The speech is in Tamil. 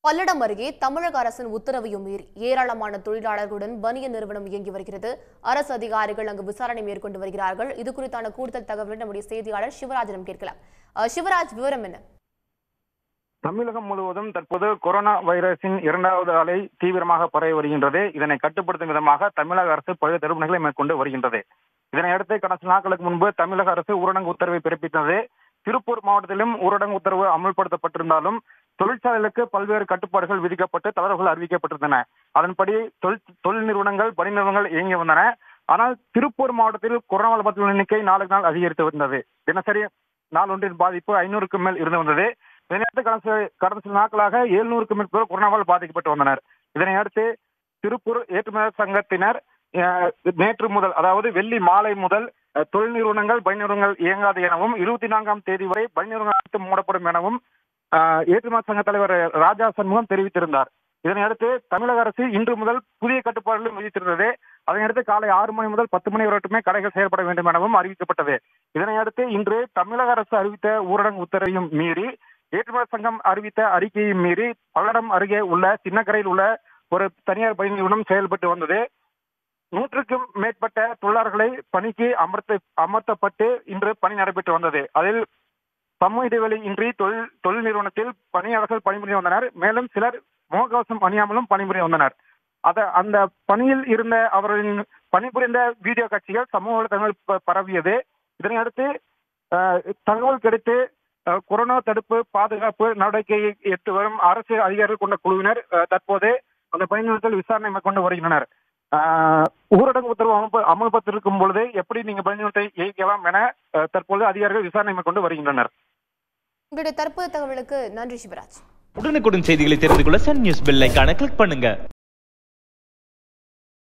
பல்லடம் அருகே தமிழக அரசின் உத்தரவையும் மீறி ஏராளமான தொழிலாளர்களுடன் பனியன் நிறுவனம் இயங்கி வருகிறது அரசு அதிகாரிகள் அங்கு விசாரணை மேற்கொண்டு வருகிறார்கள் இது குறித்தான கூடுதல் தகவலை நம்முடைய செய்தியாளர் சிவராஜிடம் கேட்கலாம் அஹ், சிவராஜ் விவரம் என்ன தமிழகம் முழுவதும் தற்போது கொரோனா வைரஸின் இரண்டாவது அலை தீவிரமாக பரவி வருகின்றது இதனை கட்டுப்படுத்தும் விதமாக தமிழக அரசு பல்வேறு தடுப்பணைகளை மேற்கொண்டு வருகின்றது இதனையடுத்து கடந்த சில நாட்களுக்கு முன்பு தமிழக அரசு ஊரடங்கு உத்தரவை பிறப்பித்தது திருப்பூர் மாவட்டத்திலும் ஊரடங்கு உத்தரவு அமல்படுத்தப்பட்டிருந்தாலும் தொழிற்சாலைகளுக்கு பல்வேறு கட்டுப்பாடுகள் விதிக்கப்பட்டு தளர்வுகள் அறிவிக்கப்பட்டிருந்தன அதன்படி தொழில் தொழில் நிறுவனங்கள் பணி நிறுவனங்கள் இயங்கி வந்தன ஆனால் திருப்பூர் மாவட்டத்தில் கொரோனா பாதிப்புள்ள எண்ணிக்கை நாளுக்கு நாள் அதிகரித்து வந்தது தினசரி நாள் ஒன்றின் பாதிப்பு ஐநூறுக்கும் மேல் இருந்து வந்தது இதனையடுத்து கடந்த சில- கடந்த சில நாட்களாக எழுநூறுக்கும் மேற்பட்டோர் கொரோனாவால் பாதிக்கப்பட்டு வந்தனர் இதனை அடுத்து திருப்பூர் ஏற்றுமதி சங்கத்தினர் அஹ், நேற்று முதல் அதாவது வெள்ளி மாலை முதல் அஹ், தொழில் நிறுவனங்கள் பணி நிறுவனங்கள் இயங்காது எனவும் இருபத்தி நான்காம் தேதி வரை பணி நிறுவனங்கள் அனைத்தும் மூடப்படும் எனவும் அஹ், ஏற்றுமதி சங்க தலைவர் ராஜா சண்முகம் தெரிவித்திருந்தார் இதனையடுத்து தமிழக அரசு இன்று முதல் புதிய கட்டுப்பாடுகளும் விதித்திருந்தது அதனையடுத்து காலை ஆறு மணி முதல் பத்து மணி வரைக்குமே கடைகள் செயல்பட வேண்டும் எனவும் அறிவிக்கப்பட்டது இதனையடுத்து இன்று தமிழக அரசு அறிவித்த ஊரடங்கு உத்தரவையும் மீறி ஏற்றுமதி சங்கம் அறிவித்த அறிக்கையை மீறி பல்லடம் அருகே உள்ள சின்னக்கரையில் உள்ள ஒரு தனியார் பணி நிறுவனம் செயல்பட்டு வந்தது நூற்றுக்கும் மேற்பட்ட தொழிலாளர்களை பணிக்கு அமர்த்த அமர்த்தப்பட்டு இன்று பணி நடைபெற்று வந்தது அதில் சமூக இடைவெளி இன்றி தொழில் தொழில் நிறுவனத்தில் பணியாளர்கள் பணிபுரிய வந்தனர் மேலும் சிலர் முகக்கவசம் அணியாமலும் பணிபுரிய வந்தனர் அத அந்த பணியில் இருந்த அவர்களின் பணிபுரிந்த வீடியோ காட்சிகள் சமூக வலைதளங்கள் ப- பரவியது இதனையடுத்து அஹ், தகவல் கிடைத்து அஹ், கொரோனா தடுப்பு பாதுகாப்பு நடவடிக்கையை எடுத்து வரும் அரசு அதிகாரிகள் கொண்ட குழுவினர் அஹ், தற்போது அந்த பணிநிறுத்தத்தில் விசாரணை மேற்கொண்டு வருகின்றனர் அஹ், ஊரடங்கு உத்தரவு அமல்ப அமல்படுத்திருக்கும் பொழுது எப்படி நீங்க பணிநிறுத்தை இயக்கலாம் என அஹ், தற்போது அதிகாரிகள் விசாரணை மேற்கொண்டு வருகின்றனர் உங்களுடைய தற்போதைய தகவலுக்கு நன்றி சிவராஜ் உடனுக்குடன் செய்திகளை தெரிந்து கொள்ள சன் நியூஸ் பெல் ஐகானை கிளிக் பண்ணுங்க